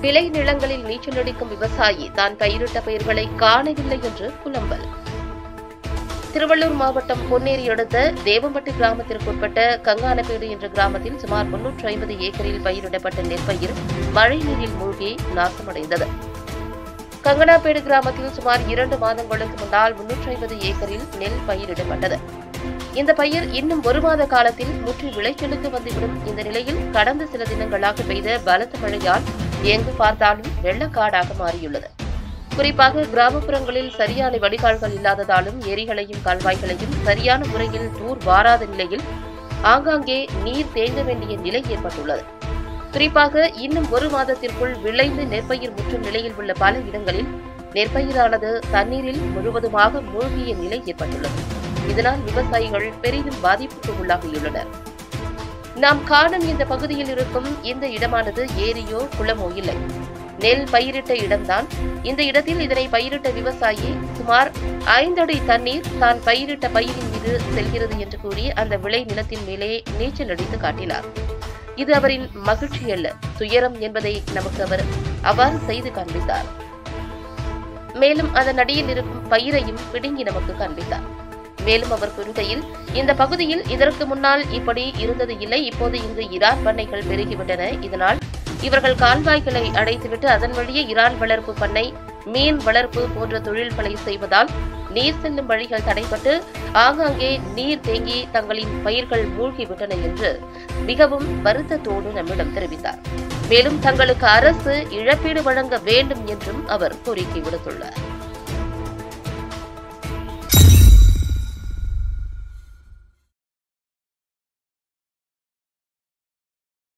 விளை நிலங்களில் நீச்சலடிக்கும் விவசாயி தான் பயிரிட்ட பயிர்களை காணவில்லை என்று புலம்பல் திருவள்ளூர் மாவட்டம் பொன்னேரி அடுத்த தேவம்பட்டி கிராமத்திற்குட்பட்ட கங்கானப்பேடு என்ற கிராமத்தில் சுமார் முன்னூற்று ஐம்பது ஏக்கரில் பயிரிடப்பட்ட நெற்பயிர் மழை நீரில் மூழ்கி நாசமடைந்தது கங்கனாப்பேடு கிராமத்தில் சுமார் இரண்டு மாதங்களுக்கு முன்னால் முன்னூற்றி ஐம்பது ஏக்கரில் நெல் பயிரிடப்பட்டது இந்த பயிர் இன்னும் ஒரு மாத காலத்தில் முற்றி விளைச்சலுக்கு வந்துவிடும் இந்த நிலையில் கடந்த சில தினங்களாக பெய்த பலத்த மழையால் எங்கு பார்த்தாலும் வெள்ளக்காடாக மாறியுள்ளது குறிப்பாக கிராமப்புறங்களில் சரியான வடிகால்கள் இல்லாததாலும் ஏரிகளையும் கால்வாய்களையும் சரியான முறையில் தூர் வாராத நிலையில் ஆங்காங்கே நீர் தேங்க வேண்டிய நிலை ஏற்பட்டுள்ளது குறிப்பாக இன்னும் ஒரு மாதத்திற்குள் விளைந்து நெற்பயிர் முற்றும் நிலையில் உள்ள பல இடங்களில் நெற்பயிரானது தண்ணீரில் முழுவதுமாக மூழ்கிய நிலை ஏற்பட்டுள்ளது இதனால் விவசாயிகள் பெரிதும் பாதிப்புக்கு உள்ளாகியுள்ளனர் நாம் காணும் இந்த பகுதியில் இருக்கும் இந்த இடமானது ஏரியோ குளமோ இல்லை நெல் பயிரிட்ட இடம்தான் இந்த இடத்தில் இதனை பயிரிட்ட விவசாயி சுமார் ஐந்தடி தண்ணீர் தான் பயிரிட்ட பயிரின் மீது செல்கிறது என்று கூறி அந்த விளை நிலத்தின் மேலே நீச்சல் அடித்து காட்டினார் இது அவரின் மகிழ்ச்சி அல்ல துயரம் என்பதை நமக்கு அவர் அவ்வாறு செய்து காண்பித்தார் மேலும் அதன் அடியில் இருக்கும் பயிரையும் பிடுங்கி நமக்கு காண்பித்தார் மேலும் அவர் கூறுகையில் இந்த பகுதியில் இதற்கு முன்னால் இப்படி இருந்தது இல்லை இப்போது இங்கு இறான் பண்ணைகள் பெருகிவிட்டன இதனால் இவர்கள் கால்வாய்களை அடைத்துவிட்டு அதன் வழியே இறான் வளர்ப்பு பண்ணை மீன் வளர்ப்பு போன்ற தொழில்களை செய்வதால் நீர் செல்லும் வழிகள் தடைபட்டு ஆங்காங்கே நீர் தேங்கி தங்களின் பயிர்கள் மூழ்கிவிட்டன என்று மிகவும் வருத்தத்தோடு நம்மிடம் தெரிவித்தார் மேலும் தங்களுக்கு அரசு இழப்பீடு வழங்க வேண்டும் என்றும் அவர் கோரிக்கை விடுத்துள்ளார்